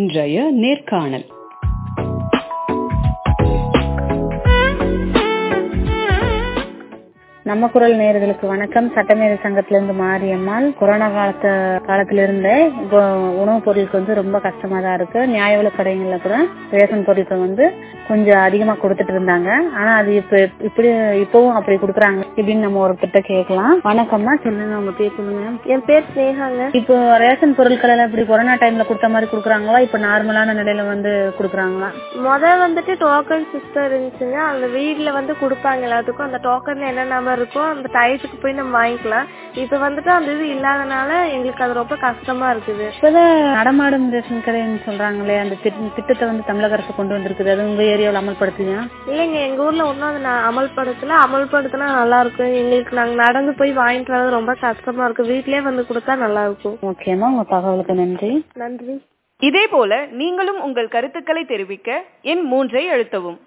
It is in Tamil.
இன்றைய நேர்காணல் நம்ம குரல் நேயர்களுக்கு வணக்கம் சட்டமேதை சங்கத்திலிருந்து மாரியம்மாள் கொரோனா காலத்து காலத்திலிருந்தே இப்போ உணவுப் பொருளுக்கு வந்து ரொம்ப கஷ்டமா தான் இருக்கு நியாய விலை கடைகள்ல கூட ரேஷன் பொருட்கள் வந்து கொஞ்சம் அதிகமா கொடுத்துட்டு இருந்தாங்க ஆனா அது இப்ப இப்படி இப்பவும் அப்படி கொடுக்குறாங்க இப்படின்னு நம்ம ஒருத்தர்கிட்ட கேட்கலாம் வணக்கம்மா சொல்லுங்க உங்க பேர் சொல்லுங்க என் பேர் ஸ்னேகாங்க இப்போ ரேஷன் பொருட்கள் எல்லாம் இப்படி கொரோனா டைம்ல கொடுத்த மாதிரி கொடுக்குறாங்களா இப்ப நார்மலான நிலையில வந்து கொடுக்குறாங்களா முத வந்துட்டு டோக்கன் சிஸ்டம் இருந்துச்சுங்க அந்த வீட்ல வந்து கொடுப்பாங்க எல்லாத்துக்கும் அந்த டோக்கன்ல என்ன நம்பர் இருக்கோ அந்த டயத்துக்கு போய் நம்ம வாங்கிக்கலாம் இப்ப வந்துட்டு அந்த இது இல்லாதனால எங்களுக்கு அது ரொம்ப கஷ்டமா இருக்குது இப்பதான் நடமாடும் ரேஷன் கடைன்னு சொல்றாங்களே அந்த திட்ட- திட்டத்தை வந்து தமிழக அரசு கொண்டு வந்திருக்குது அது உங்க ஏரியாவில் அமல்படுத்துங்க இல்லைங்க எங்க ஊர்ல ஒன்றும் அதை நான் அமல்படுத்தல அமல்படுத்தினா நல்லா இருக்கும் எங்களுக்கு நாங்க நடந்து போய் வாங்கிட்டு வர்றது ரொம்ப கஷ்டமா இருக்கு வீட்லயே வந்து கொடுத்தா நல்லா இருக்கும் ஓகேம்மா உங்க தகவலுக்கு நன்றி நன்றி இதேபோல நீங்களும் உங்கள் கருத்துக்களை தெரிவிக்க எண் மூன்றை அழுத்தவும்